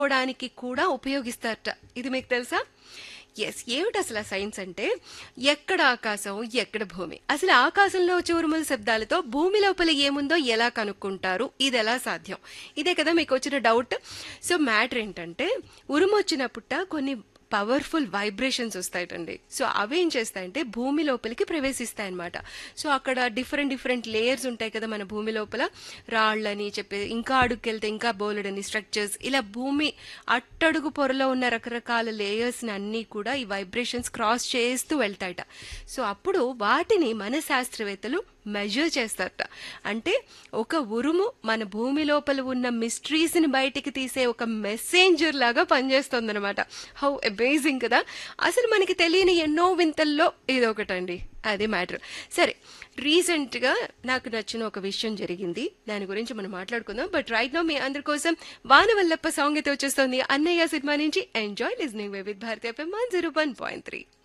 కోవడానికి కూడా ఉపయోగిస్తారట ఇది మీకు తెలుసా ఎస్ ఏమిటి అసలు ఆ సైన్స్ అంటే ఎక్కడ ఆకాశం ఎక్కడ భూమి అసలు ఆకాశంలో వచ్చే ఉరుముల శబ్దాలతో భూమి లోపల ఏముందో ఎలా కనుక్కుంటారు ఇది ఎలా సాధ్యం ఇదే కదా మీకు వచ్చిన డౌట్ సో మ్యాటర్ ఏంటంటే ఉరుము వచ్చినప్పుట కొన్ని పవర్ఫుల్ వైబ్రేషన్స్ వస్తాయటండి సో అవి ఏం చేస్తాయంటే భూమి లోపలికి ప్రవేశిస్తాయన్నమాట సో అక్కడ డిఫరెంట్ డిఫరెంట్ లేయర్స్ ఉంటాయి కదా మన భూమి లోపల రాళ్ళని చెప్పి ఇంకా అడుగుకెళ్తే ఇంకా బోలెడని స్ట్రక్చర్స్ ఇలా భూమి అట్టడుగు పొరలో ఉన్న రకరకాల లేయర్స్ని అన్నీ కూడా ఈ వైబ్రేషన్స్ క్రాస్ చేస్తూ వెళ్తాయట సో అప్పుడు వాటిని మన శాస్త్రవేత్తలు మెజర్ చేస్తారట అంటే ఒక ఉరుము మన భూమి లోపల ఉన్న మిస్టరీస్ని బయటికి తీసే ఒక మెసెంజర్ లాగా పనిచేస్తుందన్నమాట హౌ అమేజింగ్ కదా అసలు మనకి తెలియని ఎన్నో వింతల్లో ఇది ఒకటండి అదే మ్యాటర్ సరే రీసెంట్గా నాకు నచ్చిన ఒక విషయం జరిగింది దాని గురించి మనం మాట్లాడుకుందాం బట్ రైట్ నో మీ అందరి కోసం వానవల్లప్ప సాంగ్ అయితే వచ్చేస్తుంది అన్నయ్య సినిమా నుంచి enjoy listening with Bharatiya FM one zero one point three